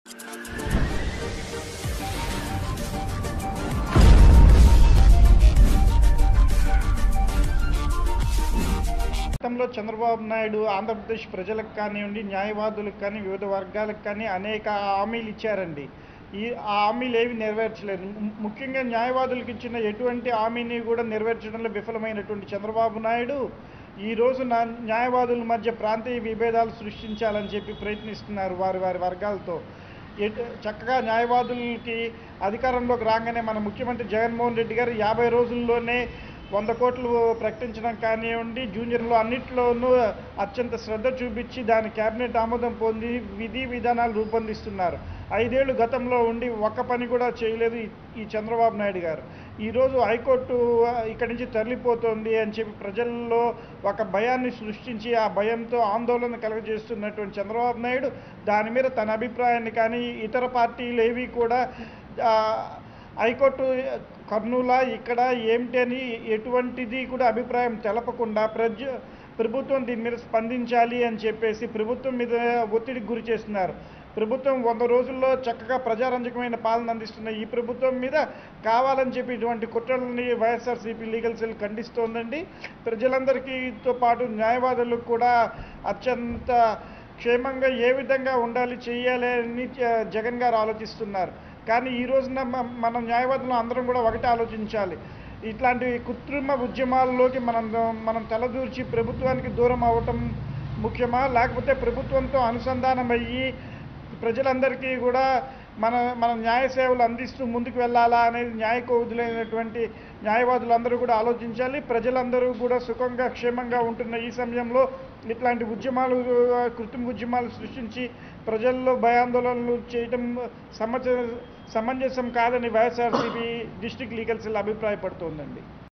గతంలో చంద్రబాబు నాయుడు ఆంధ్రప్రదేశ్ ప్రజలకు కానివ్వండి న్యాయవాదులకు కానీ వివిధ వర్గాలకు కానీ అనేక హామీలు ఇచ్చారండి ఈ ఆ హామీలు ఏవి నెరవేర్చలేదు ము- ముఖ్యంగా న్యాయవాదులకు ఇచ్చిన ఎటువంటి హామీని కూడా నెరవేర్చడంలో విఫలమైనటువంటి చంద్రబాబు నాయుడు ఈ రోజు నా న్యాయవాదుల మధ్య ప్రాంతీయ విభేదాలు సృష్టించాలని చెప్పి ప్రయత్నిస్తున్నారు వారి వారి వర్గాలతో ఎటు చక్కగా న్యాయవాదులకి అధికారంలోకి రాగానే మన ముఖ్యమంత్రి జగన్మోహన్ రెడ్డి గారు యాభై రోజుల్లోనే వంద కోట్లు ప్రకటించడం కానివ్వండి జూనియర్లో అన్నింటిలోనూ అత్యంత శ్రద్ధ చూపించి దాని కేబినెట్ ఆమోదం పొంది విధి విధానాలు రూపొందిస్తున్నారు ఐదేళ్లు గతంలో ఉండి ఒక్క పని కూడా చేయలేదు ఈ- ఈ చంద్రబాబు నాయుడు గారు ఈరోజు హైకోర్టు ఆ, ఇక్కడి నుంచి తరలిపోతుంది అని చెప్పి ప్రజల్లో ఒక భయాన్ని సృష్టించి ఆ భయంతో ఆందోళన కలుగజేస్తున్నటువంటి చంద్రబాబు నాయుడు దాని మీద తన అభిప్రాయాన్ని కానీ ఇతర పార్టీలు ఏవి కూడా ఆ, హైకోర్టు కర్నూలా ఇక్కడ ఏమిటి అని ఎటువంటిది కూడా అభిప్రాయం తెలపకుండా ప్రజ ప్రభుత్వం దీని మీద స్పందించాలి అని చెప్పేసి ప్రభుత్వం మీద ఒత్తిడికి గురి చేస్తున్నారు ప్రభుత్వం వంద రోజుల్లో చక్కగా ప్రజారంజకమైన పాలన అందిస్తున్న ఈ ప్రభుత్వం మీద కావాలని చెప్పి ఇటువంటి కుట్రలని వైఎస్ఆర్సీపీ లీగల్ సెల్ ఖండిస్తోందండి ప్రజలందరికీతో పాటు న్యాయవాదులకు కూడా అత్యంత క్షేమంగా ఏ విధంగా ఉండాలి చేయాలి అని జ- జగన్ గారు ఆలోచిస్తున్నారు కానీ ఈ రోజున మ- మన న్యాయవాదులు అందరం కూడా ఒకటే ఆలోచించాలి ఇట్లాంటి కృత్రిమ ఉద్యమాల్లోకి మనం మనం తలదూర్చి ప్రభుత్వానికి దూరం అవ్వటం ముఖ్యమా లేకపోతే ప్రభుత్వంతో అనుసంధానం అయ్యి ప్రజలందరికీ కూడా మన మన న్యాయ సేవలు అందిస్తూ ముందుకు వెళ్ళాలా అనేది న్యాయ కోవిధులైనటువంటి న్యాయవాదులందరూ కూడా ఆలోచించాలి ప్రజలందరూ కూడా సుఖంగా క్షేమంగా ఉంటున్న ఈ సమయంలో ఇట్లాంటి ఉద్యమాలు ఆ, కృత్రిమ ఉద్యమాలు సృష్టించి ప్రజల్లో భయాందోళనలు చేయటం సమంజ సమంజసం కాదని వైఎస్ఆర్సీపీ డిస్టిక్ లీగల్ సెల్ అభిప్రాయపడుతోందండి